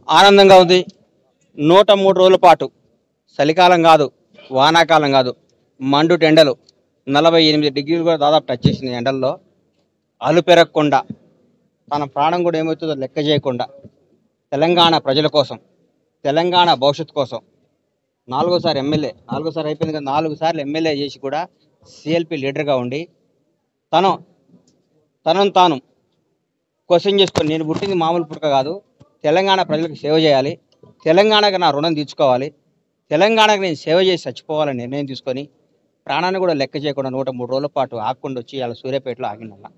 ఆనందంగా ఉంది నూట మూడు రోజుల పాటు చలికాలం కాదు వానాకాలం కాదు మండు టెండలు నలభై ఎనిమిది డిగ్రీలు కూడా దాదాపు టచ్ చేసింది ఎండల్లో అలు పెరగకుండా తన ప్రాణం కూడా ఏమవుతుందో లెక్క చేయకుండా తెలంగాణ ప్రజల కోసం తెలంగాణ భవిష్యత్తు కోసం నాలుగోసారి ఎమ్మెల్యే నాలుగోసారి అయిపోయింది కదా నాలుగు సార్లు ఎమ్మెల్యే చేసి కూడా సిఎల్పి లీడర్గా ఉండి తను తనను తాను క్వశ్చన్ చేసుకొని నేను పుట్టింది మామూలు పుట్టుక కాదు తెలంగాణ ప్రజలకు సేవ చేయాలి తెలంగాణకు నా రుణం తీర్చుకోవాలి తెలంగాణకు నేను సేవ చేసి చచ్చిపోవాలని నిర్ణయం తీసుకొని ప్రాణాన్ని కూడా లెక్క చేయకుండా నూట మూడు రోజుల పాటు ఆకుండా వచ్చి అలా సూర్యాపేటలో ఆగిందన్న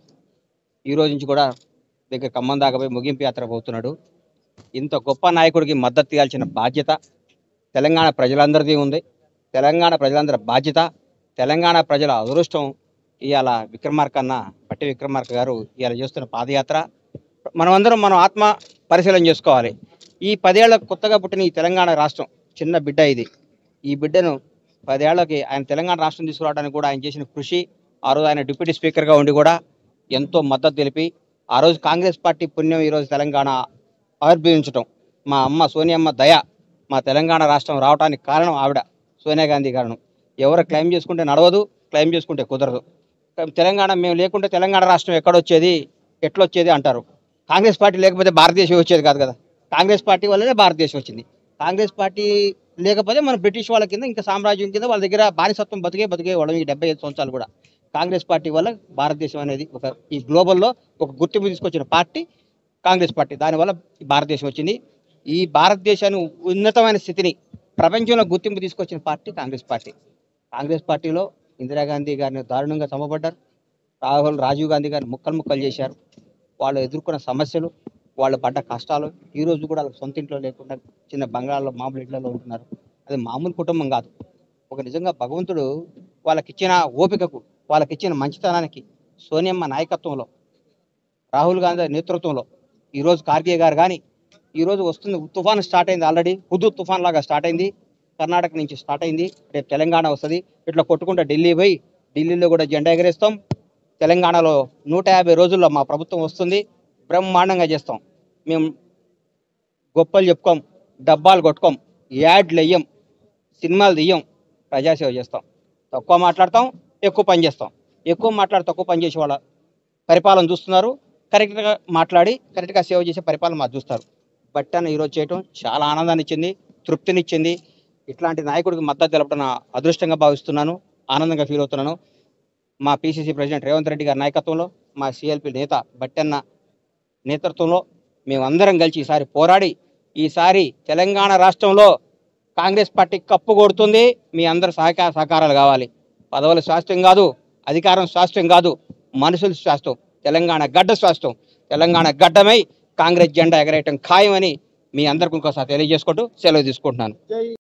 ఈ రోజు నుంచి కూడా దగ్గర ఖమ్మం దాకా పోయి ముగింపు యాత్ర పోతున్నాడు ఇంత గొప్ప నాయకుడికి మద్దతు ఇవ్వాల్సిన బాధ్యత తెలంగాణ ప్రజలందరిది ఉంది తెలంగాణ ప్రజలందరి బాధ్యత తెలంగాణ ప్రజల అదృష్టం ఇవాళ విక్రమార్కన్న పట్టి విక్రమార్క గారు ఇవాళ చేస్తున్న పాదయాత్ర మనమందరం మనం ఆత్మ పరిశీలన చేసుకోవాలి ఈ పదేళ్ల కొత్తగా పుట్టిన ఈ తెలంగాణ రాష్ట్రం చిన్న బిడ్డ ఇది ఈ బిడ్డను పదేళ్లకి ఆయన తెలంగాణ రాష్ట్రం తీసుకురావడానికి కూడా ఆయన చేసిన కృషి ఆ రోజు ఆయన డిప్యూటీ స్పీకర్గా ఉండి కూడా ఎంతో మద్దతు తెలిపి ఆ రోజు కాంగ్రెస్ పార్టీ పుణ్యం ఈరోజు తెలంగాణ ఆవిర్భవించటం మా అమ్మ సోనియమ్మ దయ మా తెలంగాణ రాష్ట్రం రావడానికి కారణం ఆవిడ సోనియా గాంధీ కారణం ఎవరు క్లెయిమ్ చేసుకుంటే నడవదు క్లెయిమ్ చేసుకుంటే కుదరదు తెలంగాణ మేము లేకుంటే తెలంగాణ రాష్ట్రం ఎక్కడొచ్చేది ఎట్లొచ్చేది అంటారు కాంగ్రెస్ పార్టీ లేకపోతే భారతదేశం వచ్చేది కాదు కదా కాంగ్రెస్ పార్టీ వల్లనే భారతదేశం వచ్చింది కాంగ్రెస్ పార్టీ లేకపోతే మన బ్రిటిష్ వాళ్ళ కింద ఇంకా సామ్రాజ్యం కింద వాళ్ళ దగ్గర బానిసత్వం బతికే బతికే వాళ్ళం ఈ డెబ్బై ఐదు సంవత్సరాలు కూడా కాంగ్రెస్ పార్టీ వల్ల భారతదేశం అనేది ఒక ఈ గ్లోబల్లో ఒక గుర్తింపు తీసుకొచ్చిన పార్టీ కాంగ్రెస్ పార్టీ దానివల్ల ఈ భారతదేశం వచ్చింది ఈ భారతదేశాన్ని ఉన్నతమైన స్థితిని ప్రపంచంలో గుర్తింపు తీసుకొచ్చిన పార్టీ కాంగ్రెస్ పార్టీ కాంగ్రెస్ పార్టీలో ఇందిరాగాంధీ గారిని దారుణంగా చంపబడ్డారు రాహుల్ రాజీవ్ గాంధీ గారిని ముక్కలు ముక్కలు చేశారు వాళ్ళు ఎదుర్కొన్న సమస్యలు వాళ్ళు పడ్డ కష్టాలు ఈ రోజు కూడా వాళ్ళ సొంత ఇంట్లో లేకుండా చిన్న బంగాళాల్లో మామూలు ఇళ్లలో ఉంటున్నారు అది మామూలు కుటుంబం కాదు ఒక నిజంగా భగవంతుడు వాళ్ళకిచ్చిన ఓపికకు వాళ్ళకిచ్చిన మంచితనానికి సోనియమ్మ నాయకత్వంలో రాహుల్ గాంధీ నేతృత్వంలో ఈరోజు కార్గే గారు కానీ ఈరోజు వస్తుంది తుఫాన్ స్టార్ట్ అయింది ఆల్రెడీ హుదూ తుఫాన్ లాగా స్టార్ట్ అయింది కర్ణాటక నుంచి స్టార్ట్ అయింది రేపు తెలంగాణ వస్తుంది ఇట్లా కొట్టుకుంటా ఢిల్లీ పోయి ఢిల్లీలో కూడా జెండా ఎగరేస్తాం తెలంగాణలో నూట యాభై రోజుల్లో మా ప్రభుత్వం వస్తుంది బ్రహ్మాండంగా చేస్తాం మేము గొప్పలు చెప్పుకోం డబ్బాలు కొట్టుకోం యాడ్లు వెయ్యం సినిమాలు తీయం ప్రజాసేవ చేస్తాం తక్కువ మాట్లాడతాం ఎక్కువ పని చేస్తాం ఎక్కువ మాట్లాడి తక్కువ పని చేసే వాళ్ళ పరిపాలన చూస్తున్నారు కరెక్ట్గా మాట్లాడి కరెక్ట్గా సేవ చేసే పరిపాలన మాకు చూస్తారు బట్ అని ఈరోజు చేయటం చాలా ఆనందాన్ని ఇచ్చింది తృప్తినిచ్చింది ఇట్లాంటి నాయకుడికి మద్దతు తెలపడం నా అదృష్టంగా భావిస్తున్నాను ఆనందంగా ఫీల్ అవుతున్నాను మా పిసిసి ప్రెసిడెంట్ రేవంత్ రెడ్డి గారి నాయకత్వంలో మా సిఎల్పి నేత బట్టన్న నేతృత్వంలో మేమందరం కలిసి ఈసారి పోరాడి ఈసారి తెలంగాణ రాష్ట్రంలో కాంగ్రెస్ పార్టీ కప్పు కొడుతుంది మీ అందరి సహకార సహకారాలు కావాలి పదవులు శాస్త్రం కాదు అధికారం శాస్త్రం కాదు మనుషులు శాస్త్రం తెలంగాణ గడ్డ శాస్త్రం తెలంగాణ గడ్డమై కాంగ్రెస్ జెండా ఎగరేయటం ఖాయమని మీ అందరికీ ఇంకోసారి తెలియజేసుకుంటూ సెలవు తీసుకుంటున్నాను